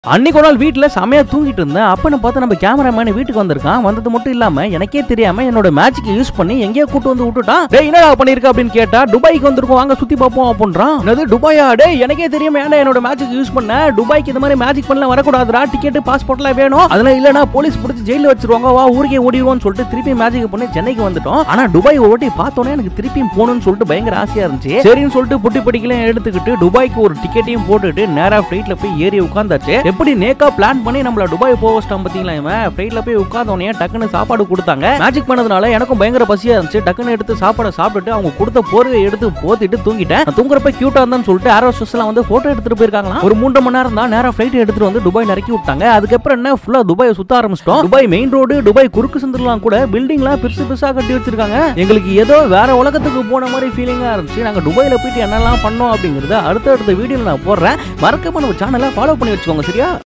அன்னைக்கு ஒரு நாள் வீட்டுல செமையா தூங்கிட்டு இருந்தேன் அப்பன்னு பார்த்து நம்ம கேமராமேன் வீட்டுக்கு வந்திருக்கான் வந்தது மட்டும் இல்லாம எனக்கே தெரியாம என்னோட மேஜிக் யூஸ் பண்ணி எங்கேயோ கூட்டு வந்து விட்டுட்டான் டேய் என்னடா பண்ணிருக்க அப்படின்னு கேட்டா துபாய்க்கு வந்திருக்கோம் வாங்க சுத்தி பார்ப்போம் அப்படின்றான் என்னது துபாயா டேய் எனக்கே தெரியாம ஏன்டா என்னோட மேஜிக் யூஸ் பண்ண துபாய்க்கு இந்த மாதிரி மேஜிக் பண்ணலாம் வரக்கூடாதுடா டிக்கெட் பாஸ்போர்ட்லாம் வேணும் அதெல்லாம் இல்லனா போலீஸ் பிடிச்சி ஜெயில வச்சிருவாங்க வா ஊருக்கே ஓடிடுவோம்னு சொல்லிட்டு திருப்பி மேஜிக் பண்ணி சென்னைக்கு வந்துட்டோம் ஆனா துபாய் ஓட்டி பார்த்தோன்னே எனக்கு திருப்பியும் போகணும்னு சொல்லிட்டு பயங்கர ஆசையா இருந்துச்சு சரின்னு சொல்லிட்டு புட்டி படிக்கலாம் எடுத்துக்கிட்டு துபாய்க்கு ஒரு டிக்கெட்டையும் போட்டுட்டு நேரா ஃபிளைட்ல போய் ஏறி உட்காந்தாச்சு எப்படி நேக்கா பிளான் பண்ணி நம்மள துபாய் போக வச்சிட்டான் பாத்தீங்களா இவன் ஃபிளைட்ல போய் உட்காந்தோடனே டக்குன்னு சாப்பாடு கொடுத்தாங்க மேஜிக் பண்ணதுனால எனக்கும் பயங்கர பசியா இருந்துச்சு டக்குன்னு எடுத்து சாப்பாடை சாப்பிட்டுட்டு அவங்க கொடுத்த போர்வை எடுத்து போத்திட்டு தூங்கிட்டேன் நான் தூங்குறப்ப கியூட்டா இருந்தான்னு சொல்லிட்டு ஏர் ஹோஸ்டஸ் எல்லாம் வந்து போட்டோ எடுத்துட்டு போயிருக்காங்களாம் ஒரு மூன்று மணி நேரம் தான் நேரா ஃபிளைட் எடுத்துட்டு வந்து துபாய் இறக்கி விட்டாங்க அதுக்கப்புறம் என்ன ஃபுல்லா துபாய் சுத்த ஆரம்பிச்சிட்டோம் துபாய் மெயின் ரோடு துபாய் குறுக்கு சந்திரலாம் கூட பில்டிங்லாம் பெருசு பெருசா கட்டி வச்சிருக்காங்க எங்களுக்கு ஏதோ வேற உலகத்துக்கு போன மாதிரி ஃபீலிங்கா இருந்துச்சு நாங்க துபாயில போயிட்டு என்னெல்லாம் பண்ணோம் அப்படிங்கறத அடுத்த அடுத்த வீடியோல நான் போடுறேன் மறக்காம நம்ம சேனலை ஃபாலோ பண்ணி வச்சுக்கோங்க சரியா